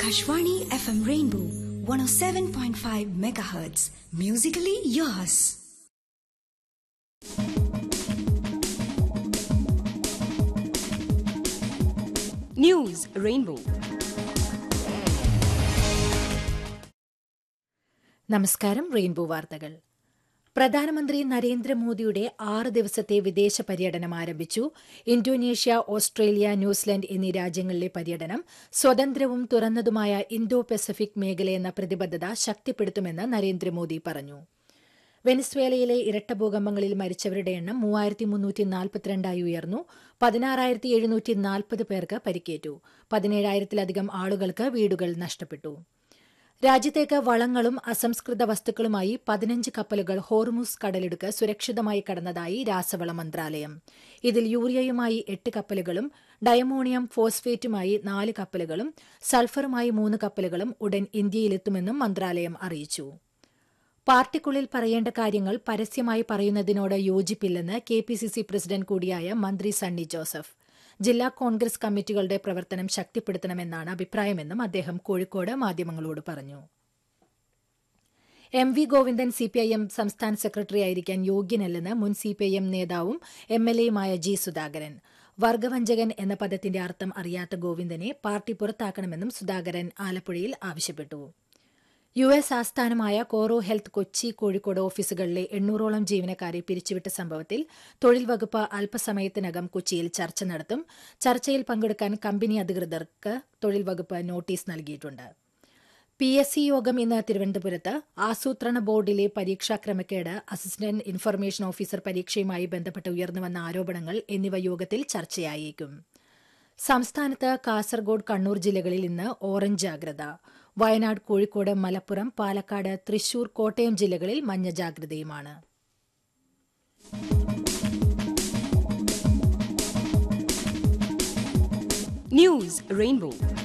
Akashvani FM Rainbow 107.5 megahertz. Musically yours. News Rainbow. നമസ്കാരം Rainbow വാർത്തകൾ പ്രധാനമന്ത്രി നരേന്ദ്രമോദിയുടെ ആറ് ദിവസത്തെ വിദേശ പര്യടനം ആരംഭിച്ചു ഇന്തോനേഷ്യ ഓസ്ട്രേലിയ ന്യൂസിലൻഡ് എന്നീ രാജ്യങ്ങളിലെ പര്യടനം സ്വതന്ത്രവും തുറന്നതുമായ ഇന്തോ പസഫിക് മേഖലയെന്ന പ്രതിബദ്ധത ശക്തിപ്പെടുത്തുമെന്ന് നരേന്ദ്രമോദി പറഞ്ഞു വെനസ്വേലയിലെ ഇരട്ട ഭൂകമ്പങ്ങളിൽ മരിച്ചവരുടെ എണ്ണം മൂവായിരത്തി മുന്നൂറ്റി നാൽപ്പത്തിരണ്ടായി ഉയർന്നു പതിനാറായിരത്തി എഴുന്നൂറ്റി നാൽപ്പത് പേർക്ക് പരിക്കേറ്റു പതിനേഴായിരത്തിലധികം ആളുകൾക്ക് വീടുകൾ നഷ്ടപ്പെട്ടു രാജ്യത്തേക്ക് വളങ്ങളും അസംസ്കൃത വസ്തുക്കളുമായി പതിനഞ്ച് കപ്പലുകൾ ഹോർമുസ് കടലിടുക്ക് സുരക്ഷിതമായി കടന്നതായി രാസവള മന്ത്രാലയം ഇതിൽ യൂറിയയുമായി എട്ട് കപ്പലുകളും ഡയമോണിയം ഫോസ്ഫേറ്റുമായി നാല് കപ്പലുകളും സൾഫറുമായി മൂന്ന് കപ്പലുകളും ഉടൻ ഇന്ത്യയിലെത്തുമെന്നും മന്ത്രാലയം അറിയിച്ചു പാർട്ടിക്കുള്ളിൽ പറയേണ്ട കാര്യങ്ങൾ പരസ്യമായി പറയുന്നതിനോട് യോജിപ്പില്ലെന്ന് K P C C president കൂടിയായ മന്ത്രി സണ്ണി ജോസഫ് ജില്ലാ കോൺഗ്രസ് കമ്മിറ്റികളുടെ പ്രവർത്തനം ശക്തിപ്പെടുത്തണമെന്നാണ് അഭിപ്രായമെന്നും അദ്ദേഹം കോഴിക്കോട് മാധ്യമങ്ങളോട് പറഞ്ഞു എം വി ഗോവിന്ദൻ സിപിഐഎം സംസ്ഥാന സെക്രട്ടറിയായിരിക്കാൻ യോഗ്യനല്ലെന്ന് മുൻ സിപിഐഎം നേതാവും എം എൽ എയുമായ ജി സുധാകരൻ വർഗവഞ്ചകൻ എന്ന പദത്തിന്റെ അർത്ഥം അറിയാത്ത ഗോവിന്ദനെ പാർട്ടി പുറത്താക്കണമെന്നും സുധാകരൻ ആലപ്പുഴയിൽ ആവശ്യപ്പെട്ടു യു എസ് ആസ്ഥാനമായ കോറോ ഹെൽത്ത് കൊച്ചി കോഴിക്കോട് ഓഫീസുകളിലെ എണ്ണൂറോളം ജീവനക്കാരെ പിരിച്ചുവിട്ട സംഭവത്തിൽ തൊഴിൽ വകുപ്പ് അല്പസമയത്തിനകം കൊച്ചിയിൽ ചർച്ച നടത്തും ചർച്ചയിൽ പങ്കെടുക്കാൻ കമ്പനി അധികൃതർക്ക് തൊഴിൽ വകുപ്പ് നോട്ടീസ് നൽകിയിട്ടുണ്ട് പി എസ് സി യോഗം ഇന്ന് തിരുവനന്തപുരത്ത് ആസൂത്രണ ബോർഡിലെ പരീക്ഷാ ക്രമക്കേട് അസിസ്റ്റന്റ് ഇൻഫർമേഷൻ ഓഫീസർ പരീക്ഷയുമായി ബന്ധപ്പെട്ട് ഉയർന്നുവന്ന ആരോപണങ്ങൾ എന്നിവ യോഗത്തിൽ ചർച്ചയായേക്കും സംസ്ഥാനത്ത് കാസർഗോഡ് കണ്ണൂർ ജില്ലകളിൽ ഇന്ന് ഓറഞ്ച് ജാഗ്രത വയനാട് കോഴിക്കോട് മലപ്പുറം പാലക്കാട് തൃശൂർ കോട്ടയം ജില്ലകളിൽ മഞ്ഞ ജാഗ്രതയുമാണ് News Rainbow.